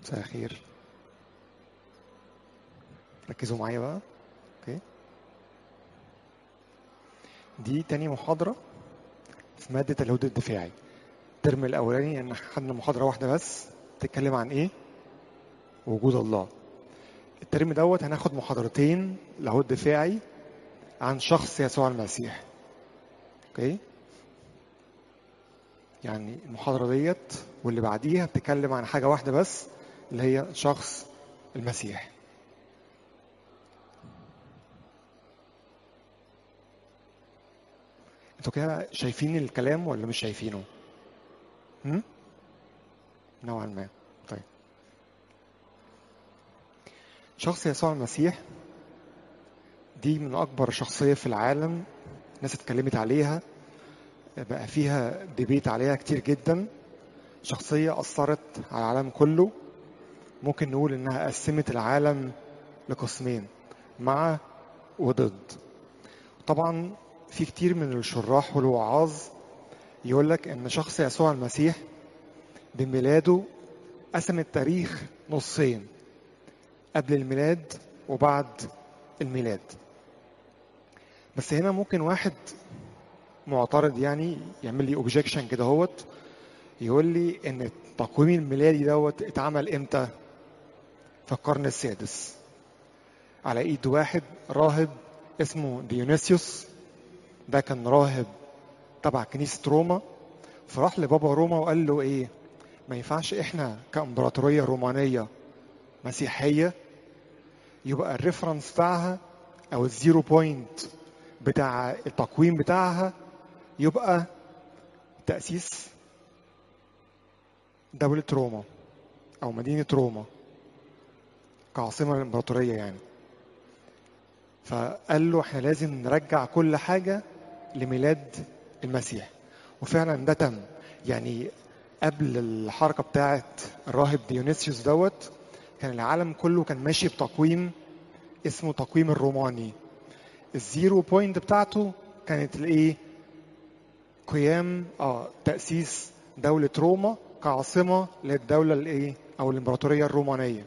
مساء الخير ركزوا معايا بقى اوكي دي تاني محاضرة في مادة الهدى الدفاعي الترم الأولاني إن خدنا محاضرة واحدة بس تتكلم عن إيه؟ وجود الله الترم دوت هناخد محاضرتين لهو الدفاعي عن شخص يسوع المسيح اوكي يعني المحاضرة ديت واللي بعديها بتتكلم عن حاجة واحدة بس اللي هي شخص المسيح انتوا كده شايفين الكلام ولا مش شايفينه؟ هم؟ نوعا ما طيب شخص يسوع المسيح دي من أكبر شخصية في العالم الناس اتكلمت عليها بقى فيها ديبيت عليها كتير جدا شخصية أثرت على العالم كله ممكن نقول إنها قسمت العالم لقسمين مع وضد طبعا في كتير من الشراح والوعاظ يقول لك إن شخص يسوع المسيح بميلاده قسم التاريخ نصين قبل الميلاد وبعد الميلاد بس هنا ممكن واحد معترض يعني يعمل لي اوبجيكشن كده هوت يقول لي ان التقويم الميلادي دوت اتعمل امتى في القرن السادس على ايد واحد راهب اسمه ديونيسيوس ده كان راهب تبع كنيسة روما فراح لبابا روما وقال له ايه ما ينفعش احنا كامبراطورية رومانية مسيحية يبقى الريفرنس بتاعها او الزيرو بوينت بتاع التقويم بتاعها يبقى تأسيس دولة روما أو مدينة روما كعاصمة الإمبراطورية يعني فقال له احنا لازم نرجع كل حاجة لميلاد المسيح وفعلا ده تم يعني قبل الحركة بتاعت الراهب ديونيسيوس دوت كان العالم كله كان ماشي بتقويم اسمه تقويم الروماني الزيرو بوينت بتاعته كانت الايه قيام اه تأسيس دولة روما كعاصمة للدولة الايه او الامبراطورية الرومانية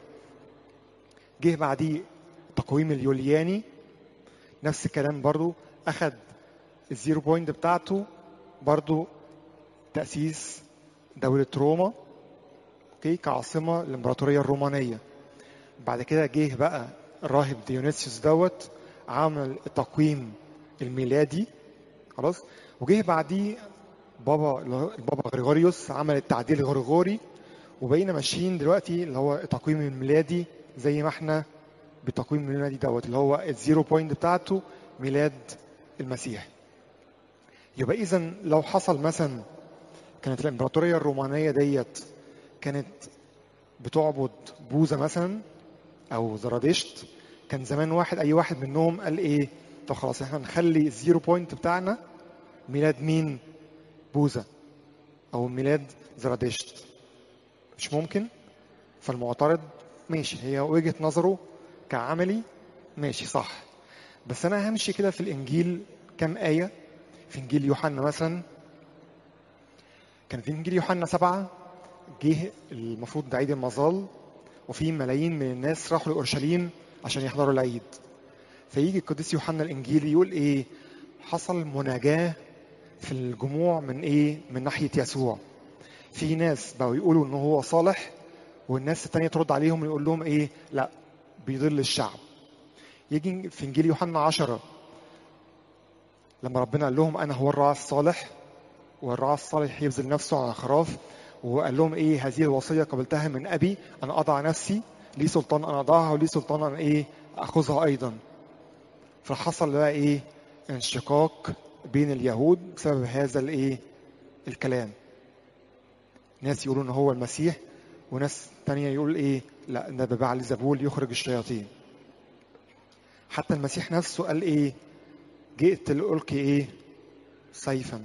جه بعديه تقويم اليولياني نفس الكلام برضو اخد الزيرو بوينت بتاعته برضو تأسيس دولة روما اوكي كعاصمة الامبراطورية الرومانية بعد كده جه بقى الراهب ديونيسيوس دوت عمل التقويم الميلادي خلاص وجه بعديه بابا البابا غريغوريوس عمل التعديل الغريغوري وبقينا ماشيين دلوقتي اللي هو التقويم الميلادي زي ما احنا بالتقويم الميلادي دوت اللي هو الزيرو بوينت بتاعته ميلاد المسيح يبقى اذا لو حصل مثلا كانت الامبراطوريه الرومانيه ديت كانت بتعبد بوذا مثلا او زرادشت كان زمان واحد اي واحد منهم قال ايه طب خلاص احنا نخلي الزيرو بوينت بتاعنا ميلاد مين بوذا او ميلاد زرادشت مش ممكن فالمعترض ماشي هي وجهة نظره كعملي ماشي صح بس انا همشي كده في الانجيل كم آية في انجيل يوحنا مثلا كان في انجيل يوحنا سبعة جه المفروض ده عيد المظال وفي ملايين من الناس راحوا لأورشليم عشان يحضروا العيد فيجي القديس يوحنا الانجيلي يقول ايه حصل مناجاه في الجموع من ايه من ناحيه يسوع في ناس بقوا يقولوا ان هو صالح والناس التانية ترد عليهم ويقول لهم ايه لا بيضل الشعب يجي في انجيل يوحنا عشرة لما ربنا قال لهم انا هو الراعي الصالح والراعي الصالح يبذل نفسه عن الخراف وقال لهم ايه هذه الوصيه قبلتها من ابي انا اضع نفسي لي سلطان انا اضعها ولي سلطان انا ايه اخذها ايضا فحصل بقى ايه انشقاق بين اليهود بسبب هذا الايه الكلام ناس يقولوا ان هو المسيح وناس تانية يقول ايه لا ده ببعل زبول يخرج الشياطين حتى المسيح نفسه قال ايه جئت لألقي ايه سيفا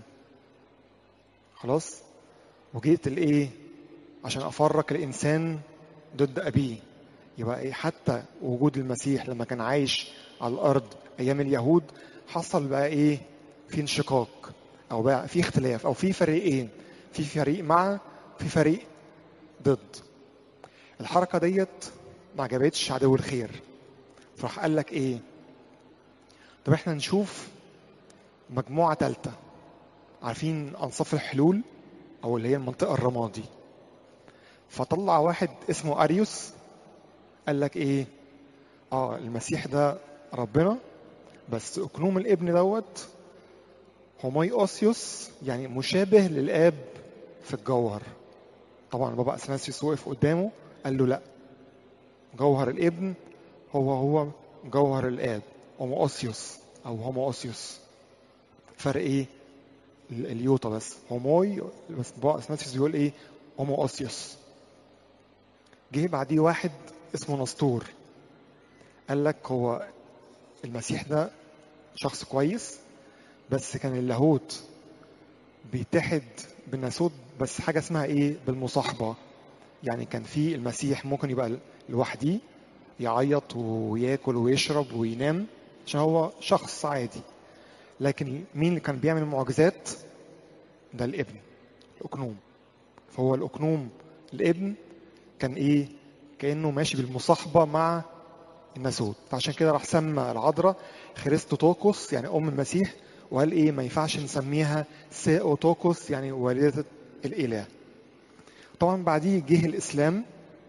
خلاص وجئت لايه عشان افرق الانسان ضد ابيه يبقى ايه حتى وجود المسيح لما كان عايش على الارض ايام اليهود حصل بقى ايه في انشقاق او بقى في اختلاف او في فريقين في فريق مع في فريق ضد الحركة ديت ما عجبتش عدو الخير فراح قال لك ايه طب احنا نشوف مجموعة تالتة عارفين أنصاف الحلول أو اللي هي المنطقة الرمادي فطلع واحد اسمه أريوس قال لك ايه اه المسيح ده ربنا بس اقنوم الابن دوت هوماي اوسيوس يعني مشابه للاب في الجوهر طبعا بابا اثناسيوس وقف قدامه قال له لا جوهر الابن هو هو جوهر الاب هومو اوسيوس او هومو اوسيوس فرق ايه اليوتا بس هوموي بس بابا اثناسيوس بيقول ايه هومو اوسيوس جه بعديه واحد اسمه نسطور قال لك هو المسيح ده شخص كويس بس كان اللاهوت بيتحد بالناسوت بس حاجه اسمها ايه بالمصاحبه يعني كان في المسيح ممكن يبقى لوحديه يعيط وياكل ويشرب وينام عشان هو شخص عادي لكن مين اللي كان بيعمل معجزات ده الابن الاقنوم فهو الاقنوم الابن كان ايه كانه ماشي بالمصاحبه مع الناسوت فعشان كده راح سمى العذراء خريستوتوكوس يعني ام المسيح وقال ايه ما ينفعش نسميها سيوتوكوس يعني والده الاله طبعا بعديه جه الاسلام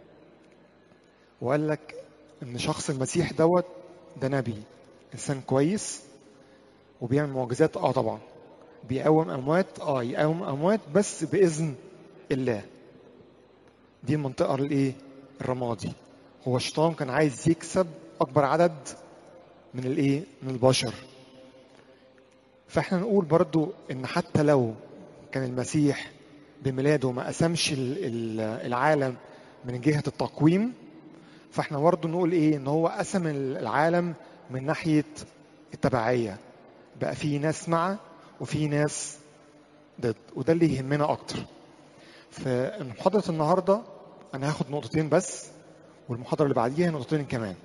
وقال لك ان شخص المسيح دوت ده نبي انسان كويس وبيعمل معجزات اه طبعا بيقوم اموات اه يقوم اموات بس باذن الله دي المنطقه الايه الرمادي هو الشيطان كان عايز يكسب اكبر عدد من الايه من البشر فاحنا نقول برضو ان حتى لو كان المسيح بميلاده ما قسمش العالم من جهة التقويم فاحنا برضو نقول ايه ان هو قسم العالم من ناحية التبعية بقى في ناس مع وفي ناس ضد وده اللي يهمنا اكتر في محاضرة النهاردة انا هاخد نقطتين بس والمحاضرة اللي بعديها نقطتين كمان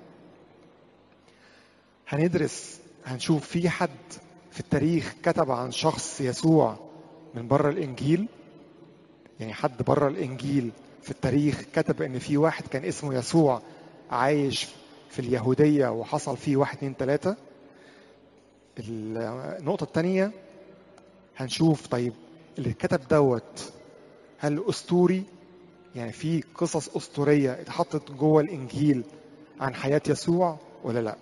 هندرس هنشوف في حد في التاريخ كتب عن شخص يسوع من بره الانجيل يعني حد بره الانجيل في التاريخ كتب ان في واحد كان اسمه يسوع عايش في اليهودية وحصل فيه واحد اتنين تلاتة النقطة التانية هنشوف طيب اللي كتب دوت هل أسطوري يعني في قصص أسطورية اتحطت جوه الإنجيل عن حياة يسوع ولا لأ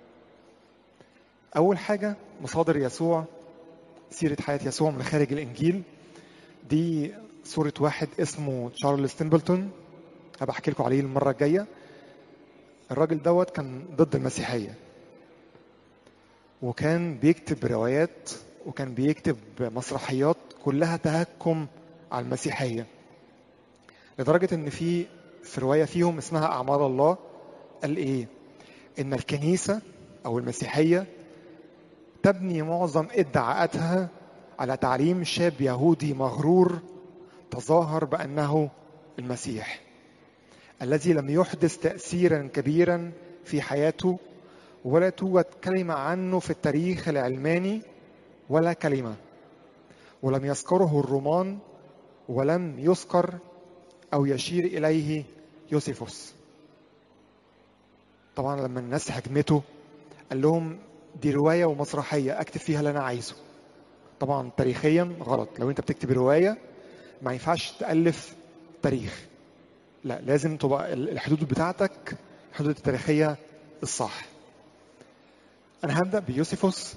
أول حاجة مصادر يسوع سيرة حياة يسوع من خارج الإنجيل دي صورة واحد اسمه تشارلز تيمبلتون هبقى أحكي لكم عليه المرة الجاية الراجل دوت كان ضد المسيحية وكان بيكتب روايات وكان بيكتب مسرحيات كلها تهكم على المسيحية لدرجة إن في في رواية فيهم اسمها أعمال الله قال إيه؟ إن الكنيسة أو المسيحية تبني معظم ادعاءاتها على تعليم شاب يهودي مغرور تظاهر بأنه المسيح الذي لم يحدث تأثيرا كبيرا في حياته ولا توجد كلمة عنه في التاريخ العلماني ولا كلمة ولم يذكره الرومان ولم يذكر أو يشير إليه يوسيفوس طبعا لما الناس هجمته قال لهم دي رواية ومسرحية أكتب فيها اللي أنا عايزه طبعا تاريخيا غلط لو أنت بتكتب رواية ما ينفعش تألف تاريخ لا لازم تبقى الحدود بتاعتك الحدود التاريخية الصح أنا هبدأ بيوسيفوس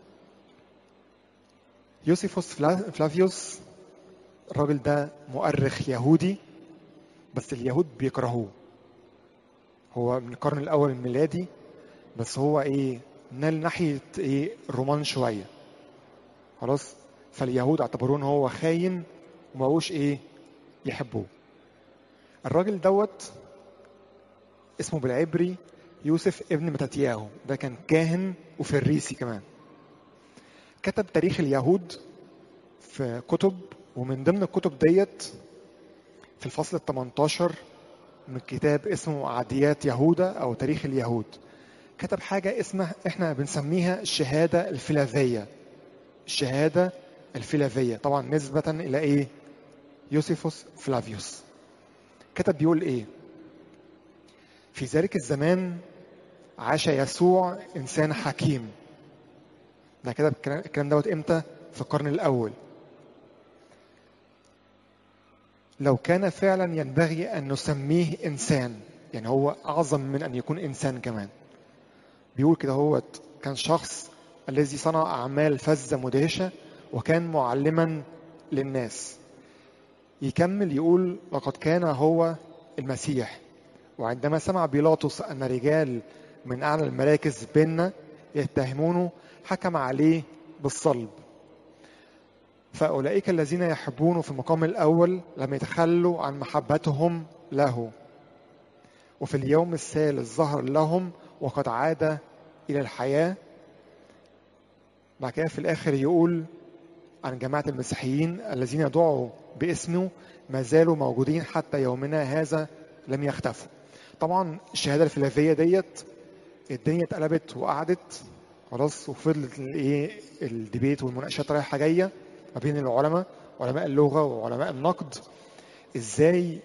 يوسيفوس فلافيوس الراجل ده مؤرخ يهودي بس اليهود بيكرهوه هو من القرن الأول الميلادي بس هو إيه نال ناحية إيه الرومان شوية خلاص فاليهود اعتبروه إن هو خاين وما بقوش إيه يحبوه الراجل دوت اسمه بالعبري يوسف ابن متاتياهو ده كان كاهن وفريسي كمان كتب تاريخ اليهود في كتب ومن ضمن الكتب ديت في الفصل ال 18 من كتاب اسمه عاديات يهوذا او تاريخ اليهود كتب حاجة اسمها احنا بنسميها الشهادة الفيلافية الشهادة الفيلافية طبعا نسبة إلى إيه؟ يوسيفوس فلافيوس كتب بيقول إيه؟ في ذلك الزمان عاش يسوع انسان حكيم ده كده الكلام الكلام دوت امتى في القرن الاول لو كان فعلا ينبغي ان نسميه انسان يعني هو اعظم من ان يكون انسان كمان بيقول كده هو كان شخص الذي صنع اعمال فذه مدهشه وكان معلما للناس يكمل يقول لقد كان هو المسيح وعندما سمع بيلاطس ان رجال من اعلى المراكز بيننا يتهمونه حكم عليه بالصلب فاولئك الذين يحبونه في المقام الاول لم يتخلوا عن محبتهم له وفي اليوم الثالث ظهر لهم وقد عاد الى الحياه بعد كده في الاخر يقول عن جماعه المسيحيين الذين دعوا باسمه ما زالوا موجودين حتى يومنا هذا لم يختفوا طبعا الشهاده الفلافيه ديت الدنيا اتقلبت وقعدت خلاص وفضلت الايه الديبيت والمناقشات رايحه جايه ما بين العلماء علماء اللغه وعلماء النقد ازاي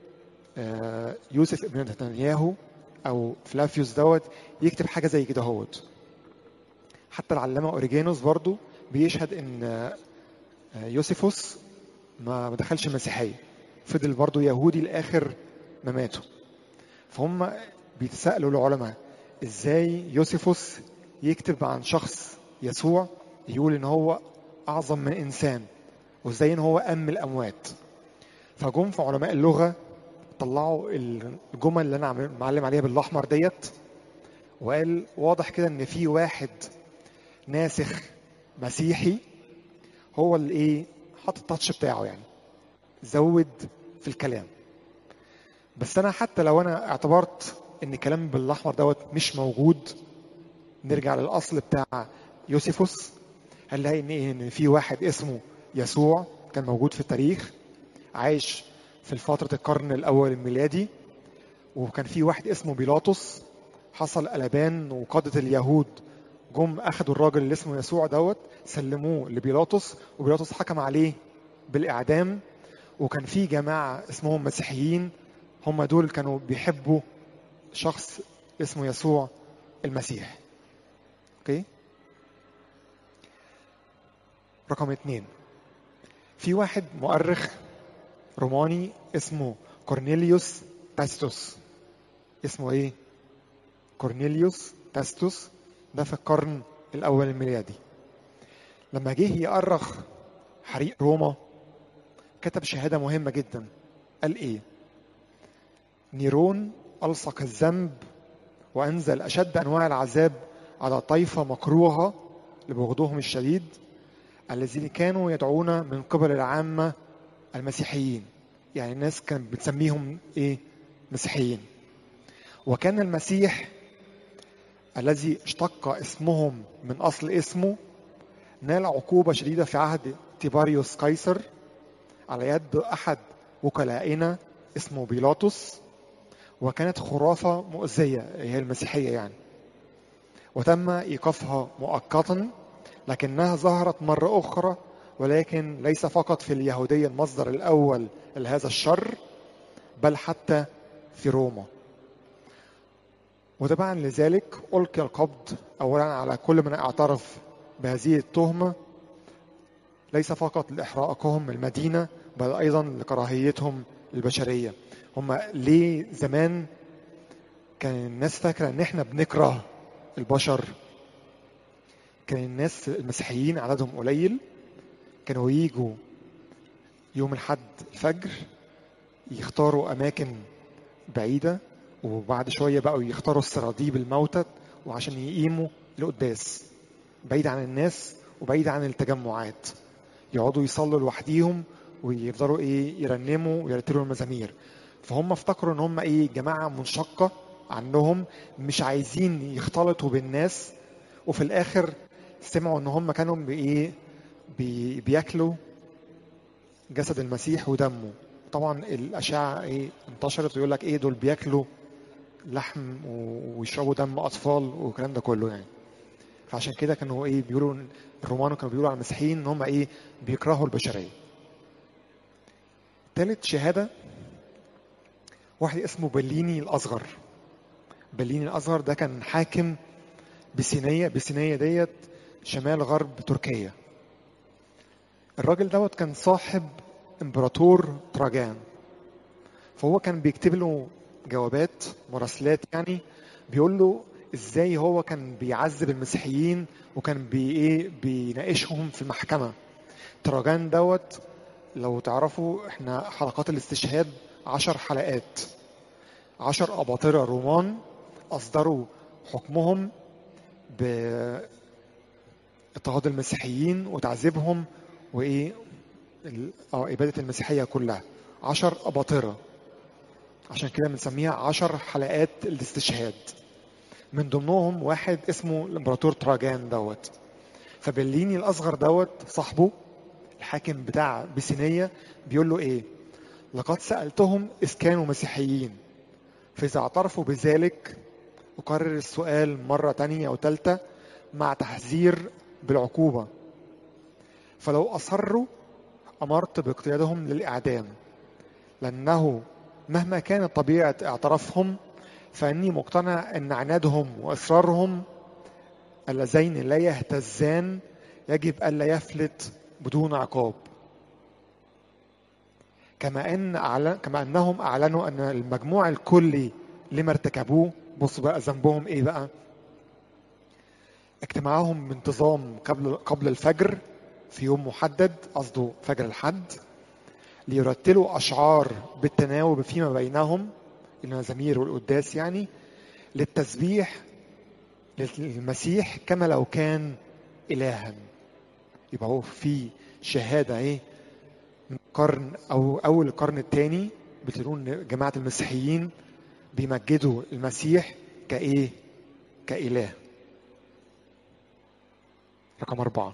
آه، يوسف ابن نتنياهو او فلافيوس دوت يكتب حاجه زي كده هوت حتى العلامه اوريجينوس برضو بيشهد ان آه، يوسيفوس ما ما دخلش المسيحيه فضل برضو يهودي لاخر ما ماتوا فهم بيتسالوا العلماء ازاي يوسيفوس يكتب عن شخص يسوع يقول ان هو اعظم من انسان وازاي ان هو ام الاموات فجم في علماء اللغه طلعوا الجمل اللي انا عامل- معلم عليها بالاحمر ديت وقال واضح كده ان في واحد ناسخ مسيحي هو اللي ايه حط التاتش بتاعه يعني زود في الكلام بس انا حتى لو انا اعتبرت ان الكلام بالاحمر دوت مش موجود نرجع للاصل بتاع يوسيفوس هنلاقي ان إيه؟ ان في واحد اسمه يسوع كان موجود في التاريخ عايش في فترة القرن الأول الميلادي وكان في واحد اسمه بيلاطس حصل قلبان وقادة اليهود جم أخدوا الراجل اللي اسمه يسوع دوت سلموه لبيلاطس وبيلاطس حكم عليه بالإعدام وكان في جماعة اسمهم مسيحيين هم دول كانوا بيحبوا شخص اسمه يسوع المسيح اوكي رقم اتنين في واحد مؤرخ روماني اسمه كورنيليوس تاستوس اسمه ايه كورنيليوس تاستوس ده في القرن الاول الميلادي لما جه يأرخ حريق روما كتب شهادة مهمة جدا قال ايه نيرون ألصق الذنب وأنزل أشد أنواع العذاب على طائفة مكروهة لبغضهم الشديد الذين كانوا يدعون من قبل العامة المسيحيين يعني الناس كانت بتسميهم ايه مسيحيين وكان المسيح الذي اشتق اسمهم من اصل اسمه نال عقوبة شديدة في عهد تيباريوس قيصر على يد احد وكلائنا اسمه بيلاطس وكانت خرافة مؤذية هي المسيحية يعني وتم ايقافها مؤقتا لكنها ظهرت مرة أخرى ولكن ليس فقط في اليهودية المصدر الأول لهذا الشر بل حتى في روما وتبعا لذلك ألقي القبض أولا على كل من اعترف بهذه التهمة ليس فقط لإحراقهم المدينة بل أيضا لكراهيتهم البشرية هم ليه زمان كان الناس فاكرة إن إحنا بنكره البشر كان الناس المسيحيين عددهم قليل كانوا يجوا يوم الحد الفجر يختاروا أماكن بعيدة وبعد شوية بقوا يختاروا السراديب الموتى وعشان يقيموا القداس بعيد عن الناس وبعيد عن التجمعات يقعدوا يصلوا لوحديهم ويفضلوا ايه يرنموا ويرتلوا المزامير فهم افتكروا ان هم ايه جماعة منشقة عنهم مش عايزين يختلطوا بالناس وفي الاخر سمعوا ان هم كانوا بايه بي بياكلوا جسد المسيح ودمه طبعا الاشعه ايه انتشرت ويقول لك ايه دول بياكلوا لحم ويشربوا دم اطفال والكلام ده كله يعني فعشان كده كانوا ايه بيقولوا الرومان كانوا بيقولوا على المسيحيين ان هم ايه بيكرهوا البشريه ثالث شهاده واحد اسمه بليني الاصغر برلين الأصغر ده كان حاكم بسينية بسينية ديت شمال غرب تركيا الراجل دوت كان صاحب امبراطور تراجان فهو كان بيكتب له جوابات مراسلات يعني بيقول له ازاي هو كان بيعذب المسيحيين وكان بي ايه بيناقشهم في المحكمه تراجان دوت لو تعرفوا احنا حلقات الاستشهاد عشر حلقات عشر أباطرة رومان أصدروا حكمهم باضطهاد المسيحيين وتعذيبهم وإيه ال- اه إبادة المسيحية كلها عشر أباطرة عشان كده بنسميها عشر حلقات الاستشهاد من ضمنهم واحد اسمه الإمبراطور تراجان دوت فبرليني الأصغر دوت صاحبه الحاكم بتاع بسينية بيقول له إيه لقد سألتهم إذ كانوا مسيحيين فإذا اعترفوا بذلك أكرر السؤال مرة تانية أو تالتة مع تحذير بالعقوبة فلو أصروا أمرت باقتيادهم للإعدام لأنه مهما كانت طبيعة اعترافهم فإني مقتنع أن عنادهم وإصرارهم اللذين لا يهتزان يجب ألا يفلت بدون عقاب كما ان أعلن كما انهم اعلنوا ان المجموع الكلي لما ارتكبوه بص بقى ذنبهم ايه بقى اجتماعهم بانتظام قبل قبل الفجر في يوم محدد قصده فجر الحد ليرتلوا اشعار بالتناوب فيما بينهم المزامير والقداس يعني للتسبيح للمسيح كما لو كان الها يبقى هو في شهاده ايه من القرن او اول القرن الثاني بتقولون جماعه المسيحيين بيمجدوا المسيح كايه كاله رقم أربعة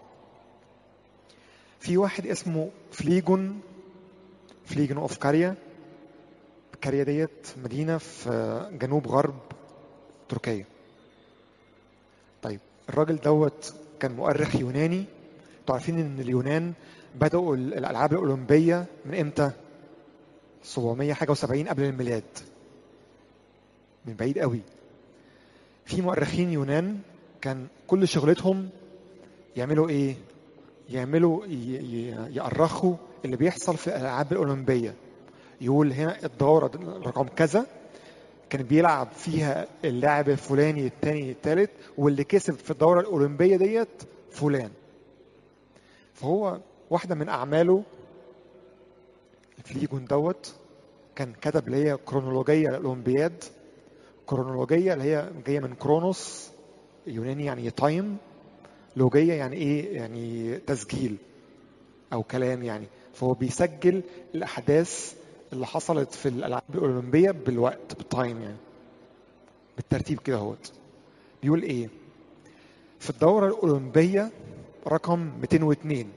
في واحد اسمه فليجون فليجون اوف كاريا كاريا ديت مدينة في جنوب غرب تركيا طيب الراجل دوت كان مؤرخ يوناني انتوا عارفين ان اليونان بدأوا الألعاب الأولمبية من إمتى؟ 700 حاجة و70 قبل الميلاد من بعيد قوي في مؤرخين يونان كان كل شغلتهم يعملوا ايه يعملوا ي- ي- يأرخوا اللي بيحصل في الألعاب الأولمبية يقول هنا الدورة رقم كذا كان بيلعب فيها اللاعب الفلاني الثاني الثالث واللي كسب في الدورة الأولمبية ديت فلان فهو واحدة من أعماله الفليجون دوت كان كتب اللي هي كرونولوجية للأولمبياد كرونولوجية اللي هي جاية من كرونوس يوناني يعني تايم لوجية يعني إيه يعني تسجيل أو كلام يعني فهو بيسجل الأحداث اللي حصلت في الألعاب الأولمبية بالوقت بالتايم يعني بالترتيب كده اهوت بيقول إيه في الدورة الأولمبية رقم 202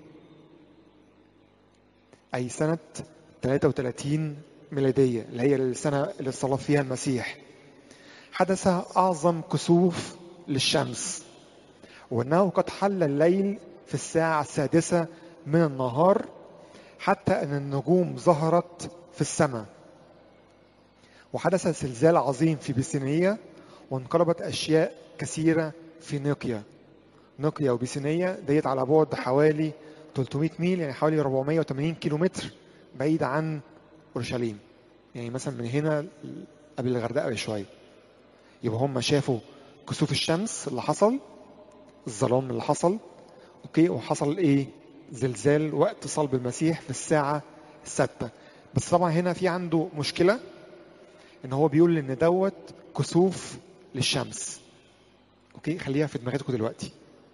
أي سنة 33 ميلادية اللي هي السنة اللي صلى فيها المسيح حدث أعظم كسوف للشمس وأنه قد حل الليل في الساعة السادسة من النهار حتى أن النجوم ظهرت في السماء وحدث زلزال عظيم في بيسينية وانقلبت أشياء كثيرة في نوكيا نوكيا وبيسينية ديت على بعد حوالي 300 ميل يعني حوالي 480 كيلو متر بعيد عن اورشليم يعني مثلا من هنا قبل الغردقه بشويه يبقى هم شافوا كسوف الشمس اللي حصل الظلام اللي حصل اوكي وحصل ايه زلزال وقت صلب المسيح في الساعه السادسه بس طبعا هنا في عنده مشكله ان هو بيقول ان دوت كسوف للشمس اوكي خليها في دماغتكم دلوقتي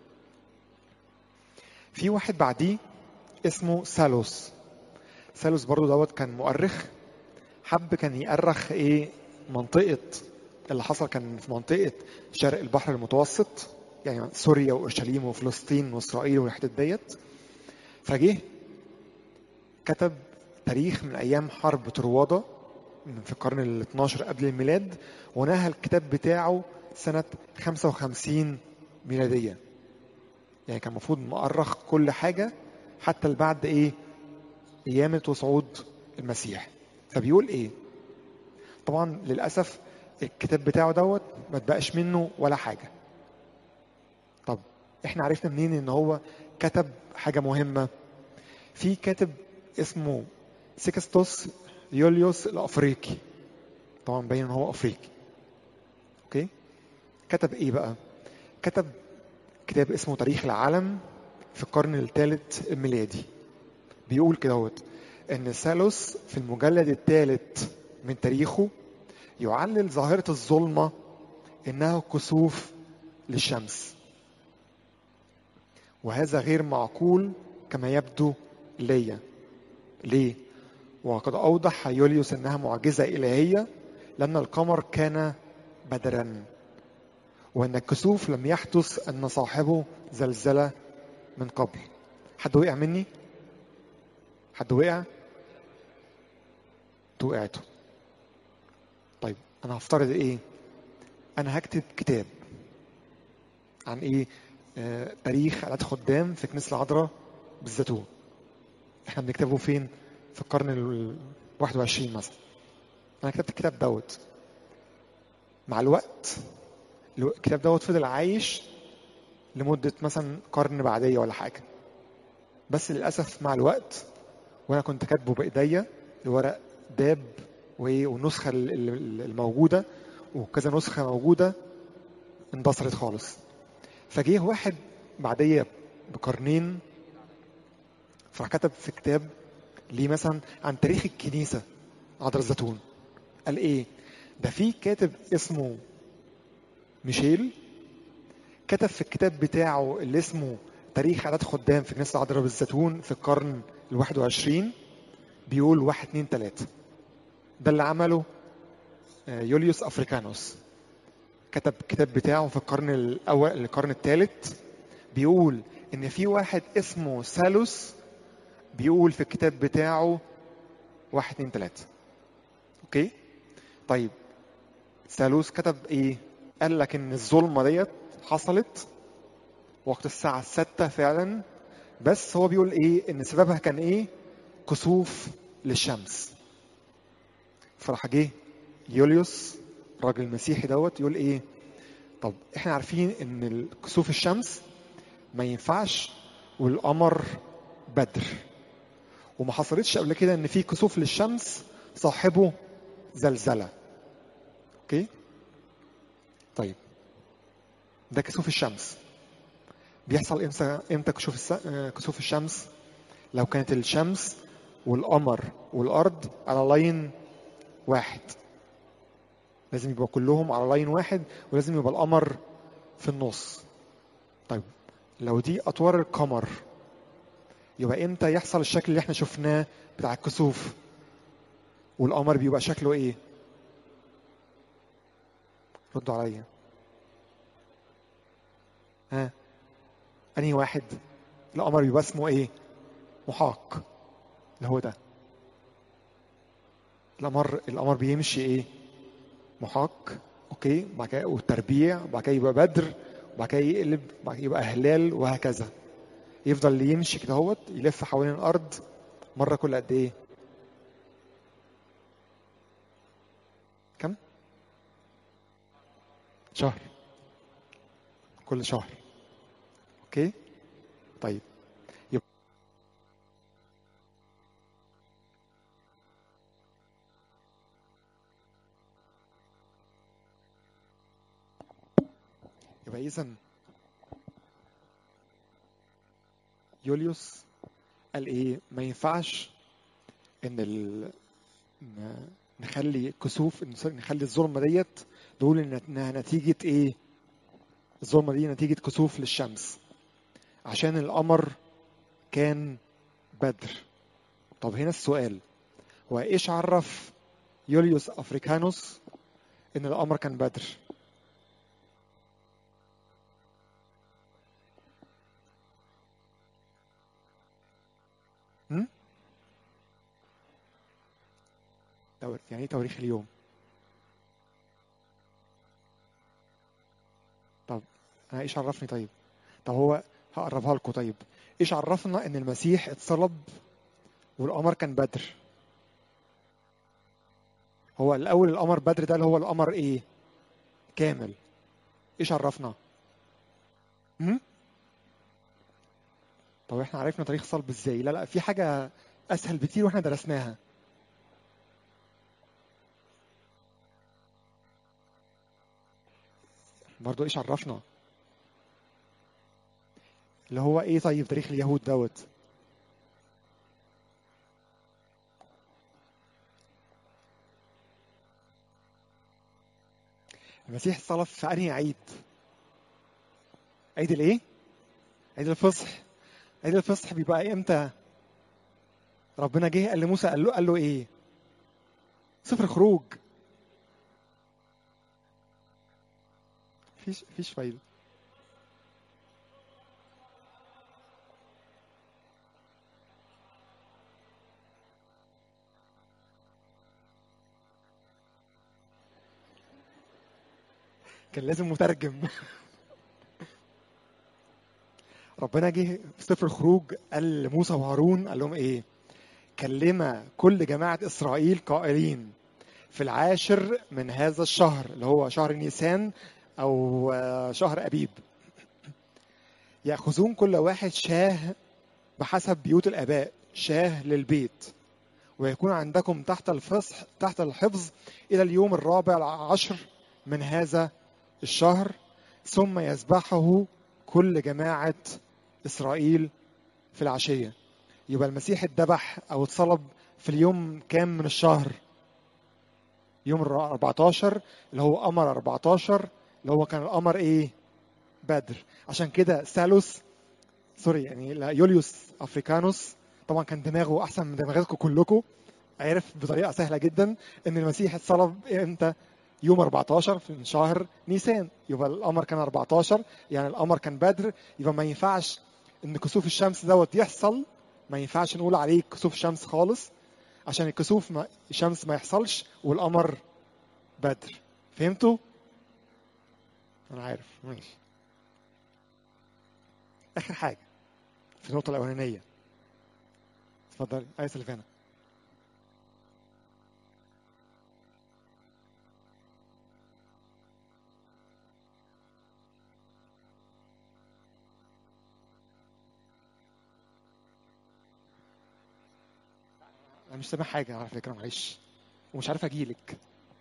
في واحد بعديه اسمه سالوس سالوس برضو دوت كان مؤرخ حب كان يأرخ ايه منطقة اللي حصل كان في منطقة شرق البحر المتوسط يعني سوريا وأورشليم وفلسطين وإسرائيل والحتت ديت فجه كتب تاريخ من أيام حرب طروادة في القرن ال 12 قبل الميلاد ونهى الكتاب بتاعه سنة 55 ميلادية يعني كان المفروض مؤرخ كل حاجة حتى اللي بعد ايه قيامة وصعود المسيح فبيقول ايه طبعا للأسف الكتاب بتاعه دوت ما تبقاش منه ولا حاجة طب احنا عرفنا منين ان هو كتب حاجة مهمة في كاتب اسمه سيكستوس يوليوس الافريقي طبعا باين ان هو افريقي اوكي كتب ايه بقى كتب كتاب اسمه تاريخ العالم في القرن الثالث الميلادي بيقول كدهوت ان سالوس في المجلد الثالث من تاريخه يعلل ظاهرة الظلمة انها كسوف للشمس وهذا غير معقول كما يبدو ليا ليه وقد أوضح يوليوس أنها معجزة إلهية لأن القمر كان بدرا وأن الكسوف لم يحدث أن صاحبه زلزلة من قبل حد وقع مني؟ حد وقع؟ انتوا وقعتوا طيب أنا هفترض إيه؟ أنا هكتب كتاب عن إيه؟ آه تاريخ عادات خدام في كنيسة العذراء بالزيتون احنا بنكتبه فين؟ في القرن ال 21 مثلا انا كتبت الكتاب دوت مع الوقت الكتاب دوت فضل عايش لمدة مثلا قرن بعدية ولا حاجة بس للأسف مع الوقت وأنا كنت كاتبه بإيديا الورق داب والنسخة الموجودة وكذا نسخة موجودة اندثرت خالص فجه واحد بعدية بقرنين فراح كتب في كتاب ليه مثلا عن تاريخ الكنيسة عذراء الزيتون قال ايه ده في كاتب اسمه ميشيل كتب في الكتاب بتاعه اللي اسمه تاريخ عادات خدام في كنيسة عذراء بالزيتون في القرن ال 21 بيقول واحد اتنين تلاتة ده اللي عمله يوليوس افريكانوس كتب الكتاب بتاعه في القرن الاول القرن الثالث بيقول ان في واحد اسمه سالوس بيقول في الكتاب بتاعه واحد اتنين تلاتة اوكي طيب سالوس كتب ايه قال لك ان الظلمة ديت حصلت وقت الساعة الستة فعلا بس هو بيقول ايه ان سببها كان ايه كسوف للشمس فراح جه يوليوس الراجل المسيحي دوت يقول ايه طب احنا عارفين ان كسوف الشمس ما ينفعش والقمر بدر وما حصلتش قبل كده ان في كسوف للشمس صاحبه زلزلة اوكي طيب ده كسوف الشمس بيحصل امتى امتى كسوف الس... كسوف الشمس لو كانت الشمس والقمر والارض على لاين واحد لازم يبقى كلهم على لاين واحد ولازم يبقى القمر في النص طيب لو دي اطوار القمر يبقى امتى يحصل الشكل اللي احنا شفناه بتاع الكسوف والقمر بيبقى شكله ايه ردوا عليا ها انهي واحد القمر بيبقى اسمه ايه محاق اللي هو ده القمر القمر بيمشي ايه محاق اوكي بعد كده والتربيع وبعد كده يبقى بدر وبعد كده يقلب وبعد كده يبقى هلال وهكذا يفضل يمشي كده اهوت يلف حوالين الارض مره كل قد ايه كم شهر كل شهر اوكي طيب يبقى يبقى اذا يوليوس قال ايه ما ينفعش ان ال... نخلي كسوف نخلي الظلمه ديت نقول انها نتيجه ايه الظلمه دي نتيجه كسوف للشمس عشان القمر كان بدر طب هنا السؤال هو ايش عرف يوليوس افريكانوس ان القمر كان بدر هم؟ يعني ايه تواريخ اليوم طب انا ايش عرفني طيب طب هو هقربها لكم طيب ايش عرفنا ان المسيح اتصلب والقمر كان بدر هو الاول القمر بدر ده اللي هو القمر ايه كامل ايش عرفنا هم؟ طب احنا عرفنا تاريخ صلب ازاي لا لا في حاجه اسهل بكتير واحنا درسناها برضه ايش عرفنا اللي هو ايه طيب تاريخ اليهود دوت المسيح صلب في انهي عيد عيد الايه عيد الفصح عيد الفصح بيبقى امتى ربنا جه قال لموسى قال له قال له ايه صفر خروج فيش فيش فايده كان لازم مترجم ربنا جه في سفر الخروج قال لموسى وهارون قال لهم ايه كلم كل جماعة إسرائيل قائلين في العاشر من هذا الشهر اللي هو شهر نيسان أو آه، شهر أبيب يأخذون كل واحد شاه بحسب بيوت الآباء شاه للبيت ويكون عندكم تحت الفصح تحت الحفظ إلى اليوم الرابع عشر من هذا الشهر ثم يذبحه كل جماعة إسرائيل في العشية يبقى المسيح اتذبح أو اتصلب في اليوم كام من الشهر يوم ال 14 اللي هو قمر 14 اللي هو كان القمر ايه بدر عشان كده سالوس سوري يعني لا يوليوس افريكانوس طبعا كان دماغه احسن من دماغكم كلكم عرف بطريقه سهله جدا ان المسيح اتصلب امتى يوم 14 في شهر نيسان يبقى القمر كان 14 يعني القمر كان بدر يبقى ما ينفعش ان كسوف الشمس دوت يحصل ما ينفعش نقول عليه كسوف شمس خالص عشان الكسوف ما الشمس ما يحصلش والقمر بدر فهمتوا؟ انا عارف ماشي اخر حاجه في النقطه الاولانيه اتفضل اي سلفانا انا مش سامع حاجه على فكره معلش ومش عارف اجيلك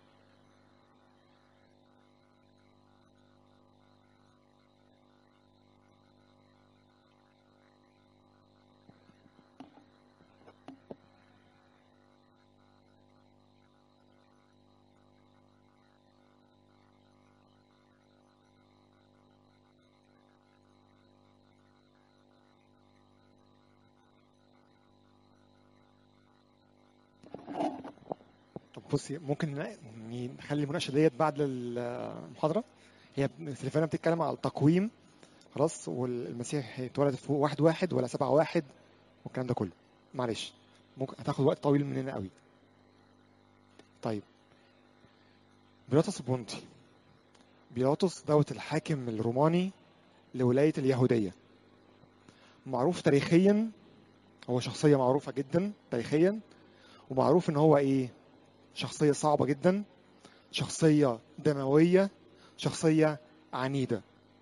طب بصي ممكن ن- نخلي المناقشه ديت بعد المحاضره هي سلفانا بتتكلم على التقويم خلاص والمسيح اتولد في واحد واحد ولا سبعة واحد والكلام ده كله معلش ممكن هتاخد وقت طويل مننا قوي طيب بيلاطس البونتي بيلاطس دوت الحاكم الروماني لولاية اليهودية معروف تاريخيا هو شخصية معروفة جدا تاريخيا ومعروف ان هو ايه شخصية صعبة جدا شخصية دموية شخصية عنيدة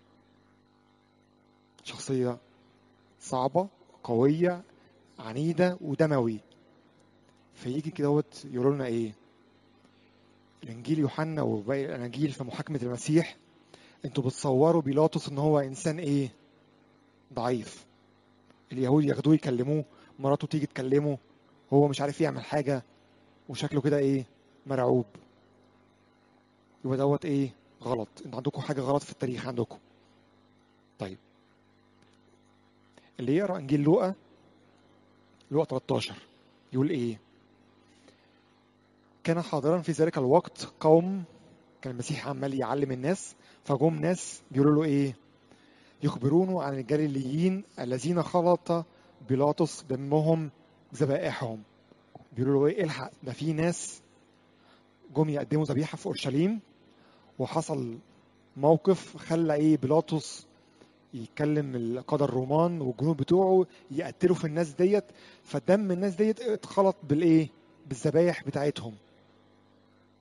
شخصية صعبة قوية عنيدة ودموي فيجي كدهوت يقولوا لنا ايه الانجيل يوحنا وباقي الاناجيل في محاكمة المسيح انتوا بتصوروا بيلاطس ان هو انسان ايه ضعيف اليهود ياخدوه يكلموه مراته تيجي تكلمه هو مش عارف يعمل حاجة وشكله كده ايه مرعوب يبقى دوت ايه غلط انتوا عندكم حاجة غلط في التاريخ عندكم طيب اللي يقرا انجيل لوقا لوقا 13 يقول ايه كان حاضرا في ذلك الوقت قوم كان المسيح عمال يعلم الناس فجم ناس بيقولوا له ايه يخبرونه عن الجليليين الذين خلط بيلاطس دمهم ذبائحهم بيقولوا له ايه الحق ده في ناس جم يقدموا ذبيحه في اورشليم وحصل موقف خلى ايه بيلاطس يكلم القادة الرومان والجنود بتوعه يقتلوا في الناس ديت فدم الناس ديت اتخلط بالايه بالذبايح بتاعتهم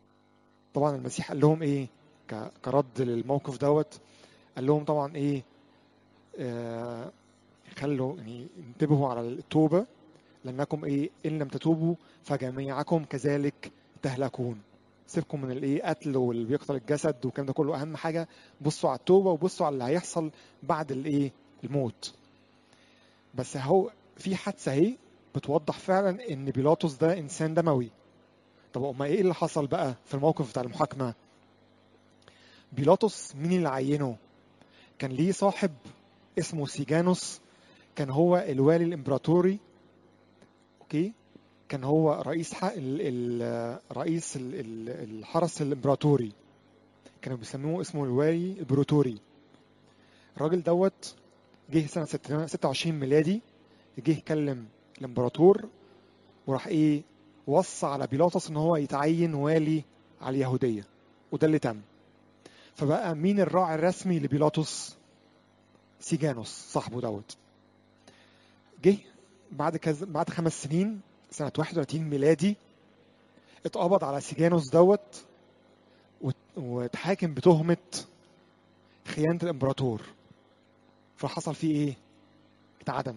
طبعا المسيح قال لهم ايه ك- كرد للموقف دوت قال لهم طبعا ايه آه خلوا يعني انتبهوا على التوبه لانكم ايه ان لم تتوبوا فجميعكم كذلك تهلكون سيبكم من الايه قتل واللي بيقتل الجسد والكلام ده كله اهم حاجه بصوا على التوبه وبصوا على اللي هيحصل بعد الايه الموت بس هو في حادثه اهي بتوضح فعلا ان بيلاطس ده انسان دموي طب امال ايه اللي حصل بقى في الموقف بتاع المحاكمه بيلاطس مين اللي عينه كان ليه صاحب اسمه سيجانوس كان هو الوالي الامبراطوري اوكي كان هو رئيس ح... ال... ال... رئيس ال... ال... الحرس الامبراطوري كانوا بيسموه اسمه الوالي البروتوري الراجل دوت جه سنة 26 ميلادي جه كلم الامبراطور وراح ايه وصى على بيلاطس ان هو يتعين والي على اليهودية وده اللي تم فبقى مين الراعي الرسمي لبيلاطس سيجانوس صاحبه دوت جه بعد كذا بعد خمس سنين سنة 31 ميلادي اتقبض على سيجانوس دوت وات- واتحاكم بتهمة خيانة الامبراطور فحصل فيه ايه؟ اتعدم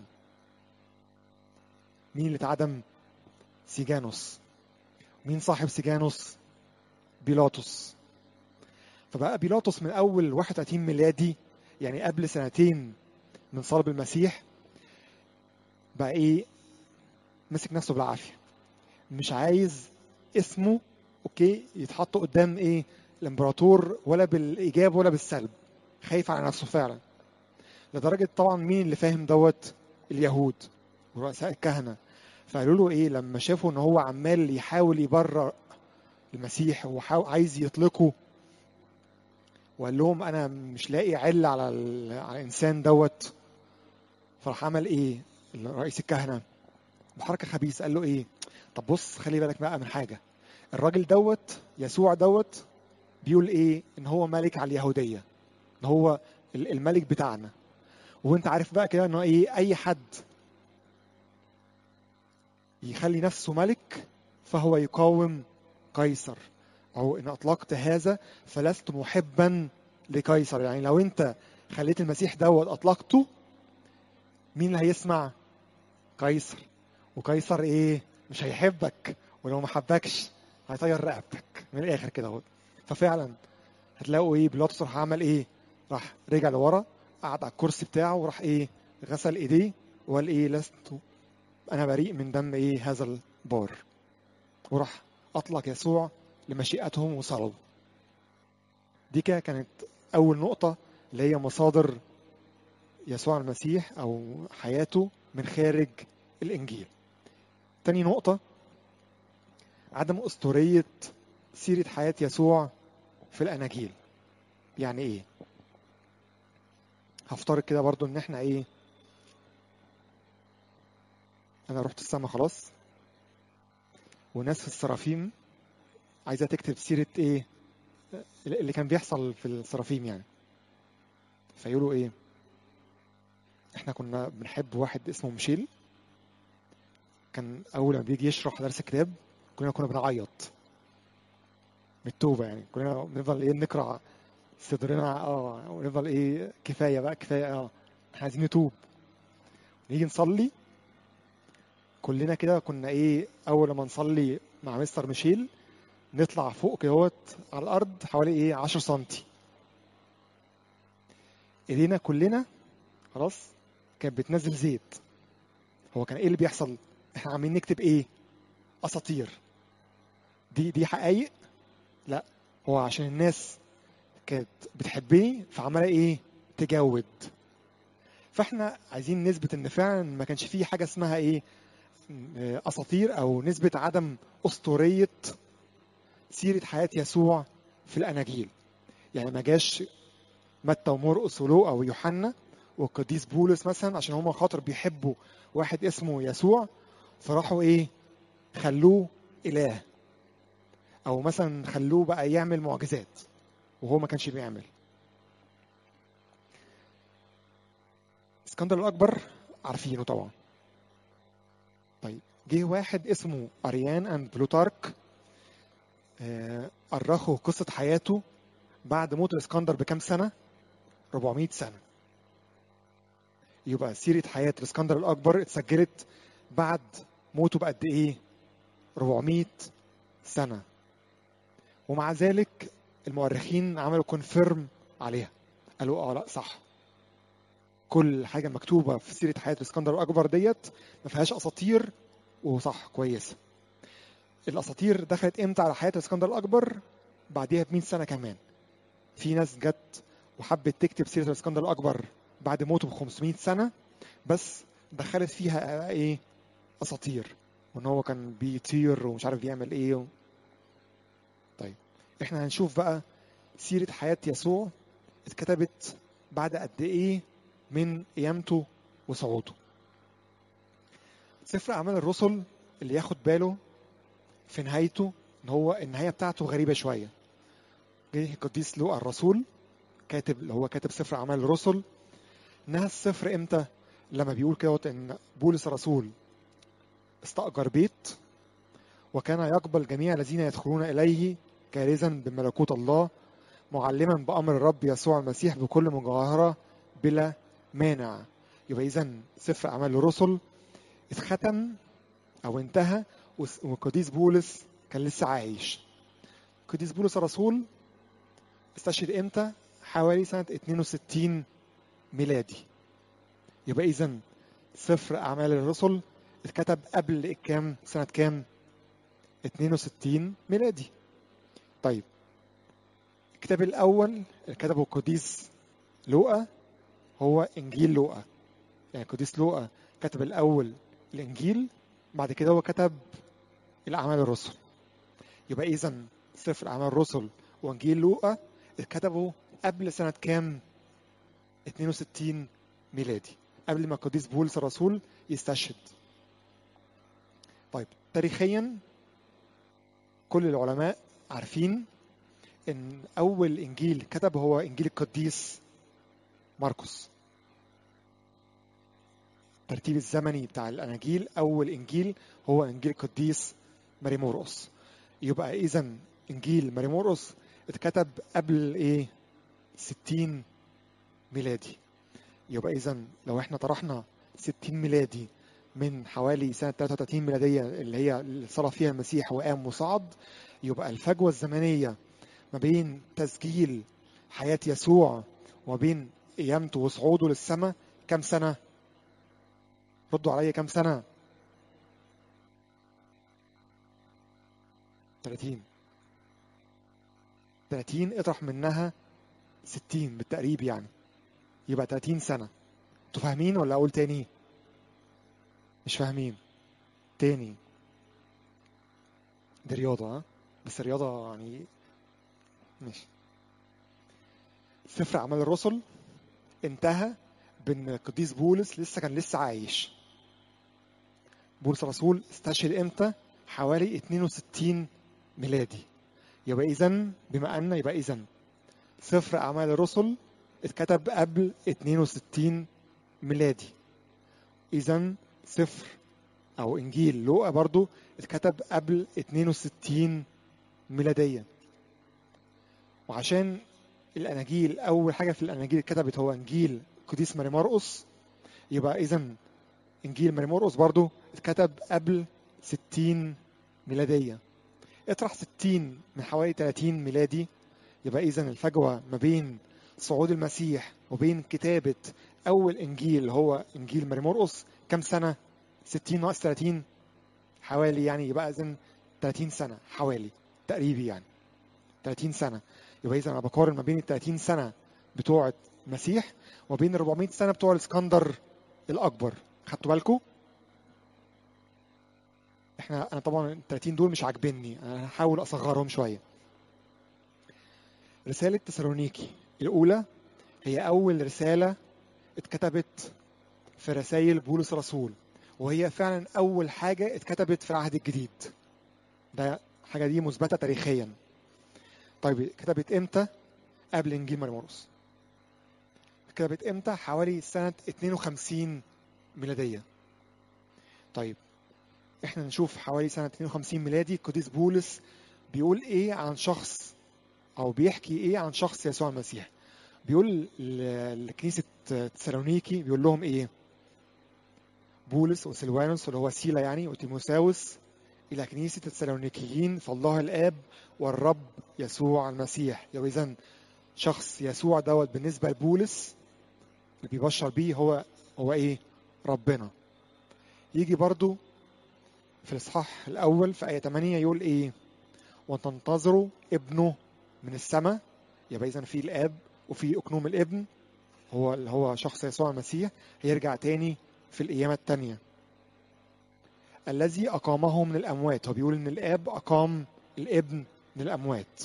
مين اللي اتعدم؟ سيجانوس مين صاحب سيجانوس؟ بيلاطس فبقى بيلاطس من اول 31 ميلادي يعني قبل سنتين من صلب المسيح بقى ايه مسك نفسه بالعافيه مش عايز اسمه اوكي يتحط قدام ايه الامبراطور ولا بالايجاب ولا بالسلب خايف على نفسه فعلا لدرجه طبعا مين اللي فاهم دوت اليهود ورؤساء الكهنه فقالوا له ايه لما شافوا ان هو عمال يحاول يبرر المسيح وعايز يطلقه وقال لهم انا مش لاقي عله على ال- على الانسان دوت فراح عمل ايه رئيس الكهنه بحركه خبيثه قال له ايه طب بص خلي بالك بقى من حاجه الراجل دوت يسوع دوت بيقول ايه ان هو ملك على اليهوديه ان هو ال- الملك بتاعنا وانت عارف بقى كده انه ايه اي حد يخلي نفسه ملك فهو يقاوم قيصر او ان اطلقت هذا فلست محبا لقيصر يعني لو انت خليت المسيح دوت اطلقته مين اللي هيسمع قيصر وقيصر ايه مش هيحبك ولو ما حبكش هيطير رقبتك من الاخر كده اهو ففعلا هتلاقوا ايه بيلاطس راح عمل ايه راح رجع لورا قعد على الكرسي بتاعه وراح ايه غسل ايديه وقال ايه لست انا بريء من دم ايه هذا البار وراح اطلق يسوع لمشيئتهم وصلبوا دي كده كانت اول نقطه اللي هي مصادر يسوع المسيح او حياته من خارج الانجيل تاني نقطه عدم اسطوريه سيره حياه يسوع في الاناجيل يعني ايه هفترض كده برضو ان احنا ايه انا رحت السما خلاص وناس في السرافيم عايزه تكتب سيره ايه اللي كان بيحصل في السرافيم يعني فيقولوا ايه احنا كنا بنحب واحد اسمه ميشيل كان اول ما بيجي يشرح درس كتاب كلنا كنا بنعيط من التوبه يعني كلنا بنفضل ايه نقرا صدرنا اه ونفضل ايه كفايه بقى كفايه اه احنا عايزين نتوب نيجي نصلي كلنا كده كنا ايه اول ما نصلي مع مستر ميشيل نطلع فوق كدهوت على الارض حوالي ايه 10 سنتي ايدينا كلنا خلاص كانت بتنزل زيت هو كان ايه اللي بيحصل احنا عاملين نكتب ايه اساطير دي دي حقائق لا هو عشان الناس كانت بتحبني فعماله ايه تجود فاحنا عايزين نثبت ان فعلا ما كانش فيه حاجه اسمها ايه اساطير او نسبه عدم اسطوريه سيره حياه يسوع في الاناجيل يعني ما جاش متى ومرقس ولوقا ويوحنا والقديس بولس مثلا عشان هم خاطر بيحبوا واحد اسمه يسوع فراحوا ايه خلوه اله او مثلا خلوه بقى يعمل معجزات وهو ما كانش بيعمل اسكندر الاكبر عارفينه طبعا طيب جه واحد اسمه اريان اند بلوتارك آه، أرخوا قصة حياته بعد موت الإسكندر بكام سنة؟ 400 سنة يبقى سيرة حياة الإسكندر الأكبر اتسجلت بعد موته بقد إيه؟ 400 سنة ومع ذلك المؤرخين عملوا كونفيرم عليها قالوا اه لا صح كل حاجة مكتوبة في سيرة حياة الإسكندر الأكبر ديت ما فيهاش أساطير وصح كويسة الأساطير دخلت إمتى على حياة الإسكندر الأكبر؟ بعديها ب 100 سنة كمان في ناس جت وحبت تكتب سيرة الإسكندر الأكبر بعد موته ب 500 سنة بس دخلت فيها إيه؟ أساطير وإن هو كان بيطير ومش عارف بيعمل إيه و... طيب إحنا هنشوف بقى سيرة حياة يسوع اتكتبت بعد قد إيه من قيامته وصعوده سفر أعمال الرسل اللي ياخد باله في نهايته ان هو النهايه بتاعته غريبه شويه جه القديس لوقا الرسول كاتب اللي هو كاتب سفر اعمال الرسل نهى السفر امتى لما بيقول كده ان بولس الرسول استأجر بيت وكان يقبل جميع الذين يدخلون إليه كارزا بملكوت الله معلما بأمر الرب يسوع المسيح بكل مجاهرة بلا مانع يبقى إذا سفر أعمال الرسل اتختم أو انتهى والقديس بولس كان لسه عايش القديس بولس الرسول استشهد امتى حوالي سنة 62 ميلادي يبقى إذا سفر أعمال الرسل اتكتب قبل كام سنة كام 62 ميلادي طيب الكتاب الأول اللي كتبه القديس لوقا هو إنجيل لوقا يعني القديس لوقا كتب الأول الإنجيل بعد كده هو كتب الأعمال الرسل يبقى إذا سفر أعمال الرسل وإنجيل لوقا اتكتبوا قبل سنة كام 62 ميلادي قبل ما القديس بولس الرسول يستشهد طيب تاريخيا كل العلماء عارفين ان اول انجيل كتب هو انجيل القديس مرقس الترتيب الزمني بتاع الاناجيل اول انجيل هو انجيل القديس ماري مرقس يبقى اذا انجيل ماري مرقس اتكتب قبل ايه 60 ميلادي يبقى اذا لو احنا طرحنا 60 ميلادي من حوالي سنة 33 ميلادية اللي هي اللي صلى فيها المسيح وقام وصعد يبقى الفجوة الزمنية ما بين تسجيل حياة يسوع وما بين قيامته وصعوده للسماء كم سنة؟ ردوا عليا كم سنة؟ 30 30 اطرح منها 60 بالتقريب يعني يبقى 30 سنة انتوا فاهمين ولا اقول تاني؟ مش فاهمين تاني دي رياضة ها بس رياضة يعني ماشي سفر أعمال الرسل انتهى بأن القديس بولس لسه كان لسه عايش بولس الرسول استشهد امتى؟ حوالي 62 ميلادي يبقى إذا بما أن يبقى إذا سفر أعمال الرسل اتكتب قبل 62 ميلادي إذا سفر او انجيل لوقا برضو اتكتب قبل 62 ميلاديا وعشان الاناجيل اول حاجه في الاناجيل اتكتبت هو انجيل قديس ماري مرقس يبقى اذا انجيل ماري مرقس برضو اتكتب قبل 60 ميلاديه اطرح 60 من حوالي 30 ميلادي يبقى اذا الفجوه ما بين صعود المسيح وبين كتابه اول انجيل هو انجيل ماري مرقس كم سنه 60 ناقص 30 حوالي يعني يبقى اذا 30 سنه حوالي تقريبي يعني 30 سنه يبقى اذا انا بقارن ما بين ال 30 سنه بتوع المسيح وبين ال 400 سنه بتوع الاسكندر الاكبر خدتوا بالكم احنا انا طبعا ال 30 دول مش عاجبني انا هحاول اصغرهم شويه رساله تسالونيكي الاولى هي اول رساله اتكتبت في رسائل بولس الرسول وهي فعلا اول حاجه اتكتبت في العهد الجديد ده حاجه دي مثبته تاريخيا طيب اتكتبت امتى قبل انجيل مرمرقس اتكتبت امتى حوالي سنه 52 ميلاديه طيب احنا نشوف حوالي سنه 52 ميلادي القديس بولس بيقول ايه عن شخص او بيحكي ايه عن شخص يسوع المسيح بيقول ل- لكنيسه تسالونيكي بيقول لهم ايه بولس وسلوانوس اللي هو سيلا يعني وتيموساوس الى كنيسه التسالونيكيين فالله الاب والرب يسوع المسيح يبقى اذا شخص يسوع دوت بالنسبه لبولس اللي بيبشر بيه هو هو ايه ربنا يجي برضو في الاصحاح الاول في ايه 8 يقول ايه وتنتظروا ابنه من السماء يبقى اذا في الاب وفي اكنوم الابن هو اللي هو شخص يسوع المسيح هيرجع تاني في القيامه الثانيه الذي اقامه من الاموات هو بيقول ان الاب اقام الابن من الاموات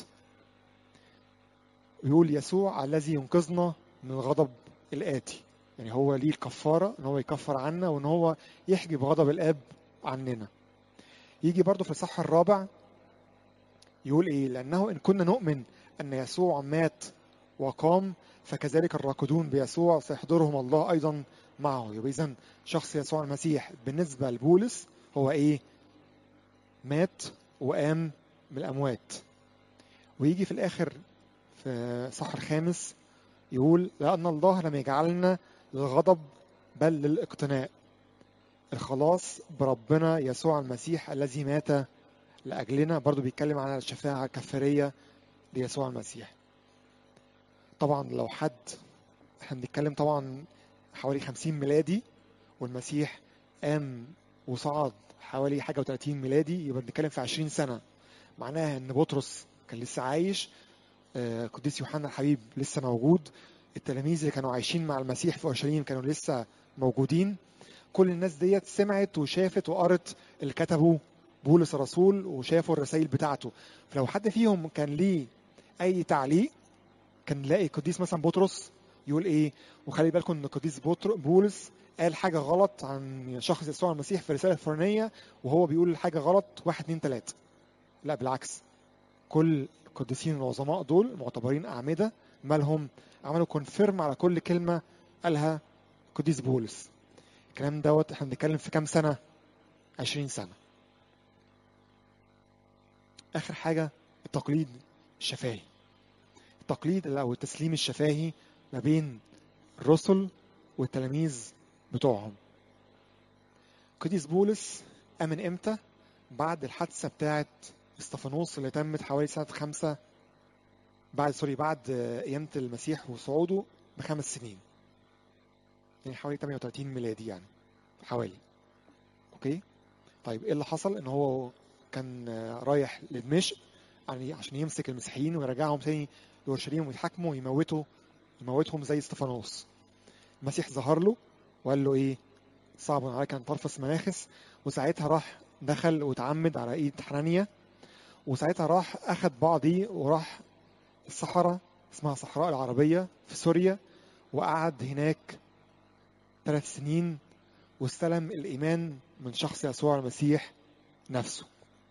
ويقول يسوع الذي ينقذنا من الغضب الآتي يعني هو ليه الكفارة ان هو يكفر عنا وان هو يحجب غضب الآب عننا يجي برضه في الصح الرابع يقول ايه لأنه إن كنا نؤمن أن يسوع مات وقام فكذلك الراكدون بيسوع سيحضرهم الله أيضا معه يبقى إذا شخص يسوع المسيح بالنسبة لبولس هو ايه مات وقام من الأموات ويجي في الآخر في صح الخامس يقول لأن الله لم يجعلنا للغضب بل للاقتناء الخلاص بربنا يسوع المسيح الذي مات لأجلنا برضو بيتكلم عن الشفاعة الكفارية ليسوع المسيح طبعا لو حد احنا بنتكلم طبعا حوالي 50 ميلادي والمسيح قام وصعد حوالي حاجة و30 ميلادي يبقى بنتكلم في 20 سنة معناها ان بطرس كان لسه عايش آه، قديس يوحنا الحبيب لسه موجود التلاميذ اللي كانوا عايشين مع المسيح في اورشليم كانوا لسه موجودين كل الناس ديت سمعت وشافت وقرت اللي كتبه بولس الرسول وشافوا الرسائل بتاعته فلو حد فيهم كان ليه اي تعليق كان نلاقي قديس مثلا بطرس يقول ايه وخلي بالكم ان قديس بطر بولس قال حاجه غلط عن شخص يسوع المسيح في الرساله الفلانيه وهو بيقول حاجه غلط واحد اتنين تلاته لا بالعكس كل القديسين العظماء دول معتبرين أعمدة مالهم عملوا كونفيرم على كل كلمة قالها قديس بولس الكلام دوت احنا بنتكلم في كام سنة 20 سنة آخر حاجة التقليد الشفاهي التقليد أو التسليم الشفاهي ما بين الرسل والتلاميذ بتوعهم قديس بولس آمن إمتى؟ بعد الحادثة بتاعت استفانوس اللي تمت حوالي سنة خمسة بعد سوري بعد قيامة المسيح وصعوده بخمس سنين يعني حوالي 38 ميلادي يعني حوالي اوكي طيب ايه اللي حصل ان هو كان رايح لدمشق يعني عشان يمسك المسيحيين ويرجعهم تاني لأورشليم ويتحاكموا ويموتوا يموتهم زي استفانوس المسيح ظهر له وقال له ايه صعب عليك ان ترفس مناخس وساعتها راح دخل وتعمد على ايد حنانيا وساعتها راح اخد بعضي وراح الصحراء اسمها صحراء العربية في سوريا وقعد هناك ثلاث سنين واستلم الإيمان من شخص يسوع المسيح نفسه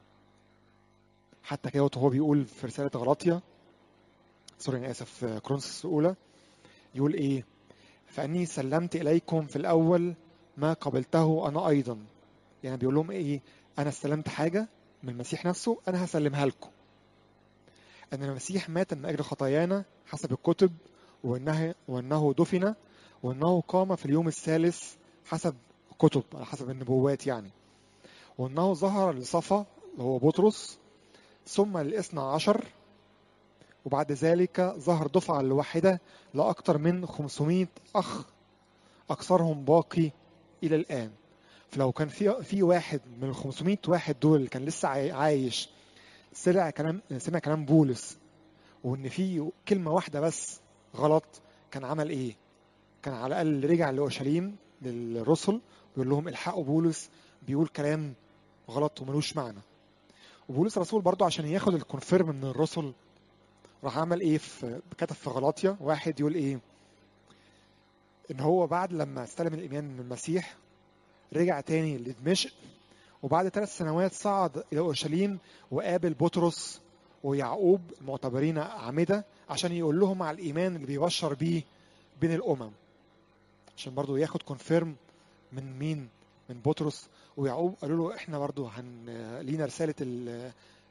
حتى كده وهو بيقول في رسالة غلاطيا سوري أنا آسف كرونسوس الأولى يقول إيه فأني سلمت إليكم في الأول ما قبلته أنا أيضا يعني بيقول لهم إيه أنا استلمت حاجة من المسيح نفسه أنا هسلمها لكم أن المسيح مات من أجل خطايانا حسب الكتب وأنه, وأنه دفن وأنه قام في اليوم الثالث حسب الكتب على حسب النبوات يعني وأنه ظهر لصفا اللي هو بطرس ثم للاثنى عشر وبعد ذلك ظهر دفعة الواحدة لأكثر من 500 أخ أكثرهم باقي إلى الآن فلو كان في في واحد من ال 500 واحد دول كان لسه عايش سمع كلام سمع كلام بولس وان في كلمه واحده بس غلط كان عمل ايه؟ كان على الاقل رجع لاورشليم للرسل بيقول لهم الحقوا بولس بيقول كلام غلط وملوش معنى. وبولس الرسول برضو عشان ياخد الكونفيرم من الرسل راح عمل ايه في كتب في غلاطيا واحد يقول ايه؟ ان هو بعد لما استلم الايمان من المسيح رجع تاني لدمشق وبعد ثلاث سنوات صعد إلى أورشليم وقابل بطرس ويعقوب المعتبرين أعمدة عشان يقول لهم على الإيمان اللي بيبشر بيه بين الأمم عشان برضو ياخد كونفيرم من مين من بطرس ويعقوب قالوا له احنا برضو هن لينا رسالة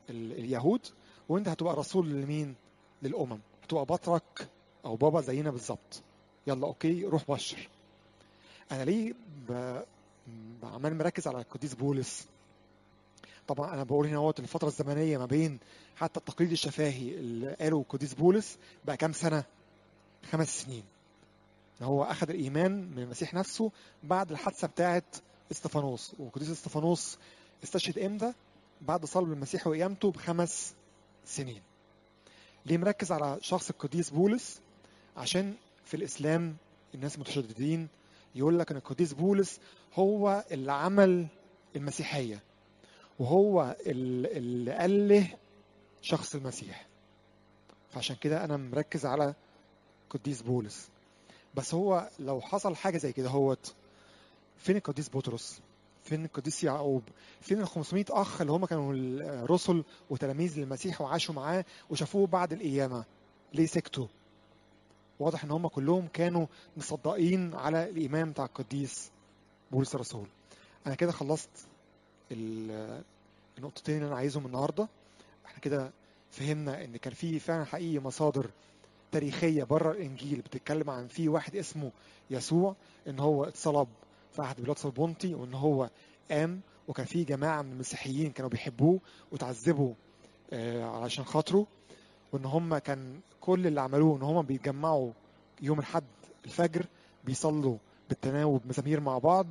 ال- اليهود وانت هتبقى رسول لمين للامم هتبقى بطرك او بابا زينا بالظبط يلا اوكي روح بشر انا ليه ب... ب- عمال مركز على القديس بولس طبعا انا بقول هنا اهوت الفتره الزمنيه ما بين حتى التقليد الشفاهي اللي قاله القديس بولس بقى كام سنه خمس سنين هو اخذ الايمان من المسيح نفسه بعد الحادثه بتاعه استفانوس وقديس استفانوس استشهد امتى بعد صلب المسيح وقيامته بخمس سنين ليه مركز على شخص القديس بولس عشان في الاسلام الناس المتشددين يقول لك ان القديس بولس هو اللي عمل المسيحيه وهو ال- اللي أله شخص المسيح فعشان كده أنا مركز على قديس بولس بس هو لو حصل حاجة زي كده هوت فين القديس بطرس فين القديس يعقوب فين ال 500 أخ اللي هم كانوا الرسل وتلاميذ للمسيح وعاشوا معاه وشافوه بعد القيامة ليه سكتوا واضح ان هم كلهم كانوا مصدقين على الايمان بتاع القديس بولس الرسول انا كده خلصت ال- النقطتين اللي انا عايزهم النهارده احنا كده فهمنا ان كان في فعلا حقيقي مصادر تاريخيه بره الانجيل بتتكلم عن في واحد اسمه يسوع ان هو اتصلب في عهد بيلاطس البونطي وان هو قام وكان في جماعه من المسيحيين كانوا بيحبوه وتعذبوا آه، علشان خاطره وان هم كان كل اللي عملوه ان هم بيتجمعوا يوم الحد الفجر بيصلوا بالتناوب مزامير مع بعض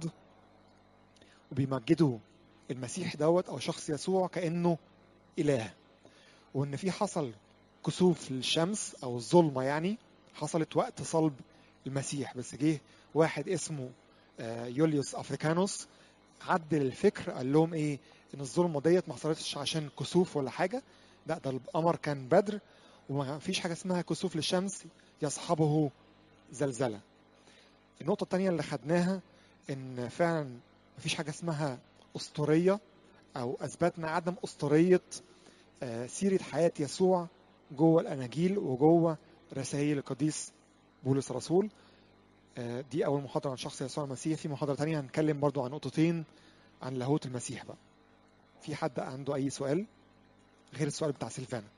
وبيمجدوا المسيح دوت او شخص يسوع كانه اله وان في حصل كسوف للشمس او الظلمه يعني حصلت وقت صلب المسيح بس جه واحد اسمه آه، يوليوس افريكانوس عدل الفكر قال لهم ايه ان الظلمه ديت ما حصلتش عشان كسوف ولا حاجه لا ده القمر كان بدر وما فيش حاجه اسمها كسوف للشمس يصحبه زلزله النقطه الثانيه اللي خدناها ان فعلا مفيش حاجه اسمها اسطوريه او اثبتنا عدم اسطوريه آه، سيره حياه يسوع جوه الاناجيل وجوه رسائل القديس بولس الرسول آه، دي اول محاضره عن شخص يسوع المسيح في محاضره تانية هنتكلم برضو عن نقطتين عن لاهوت المسيح بقى في حد عنده اي سؤال غير السؤال بتاع سيلفانا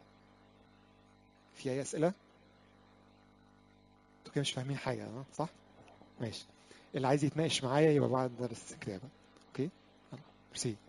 في اي اسئله انتوا كده مش فاهمين حاجه ها؟ صح ماشي اللي عايز يتناقش معايا يبقى بعد درس الكتابه اوكي يلا. ميرسي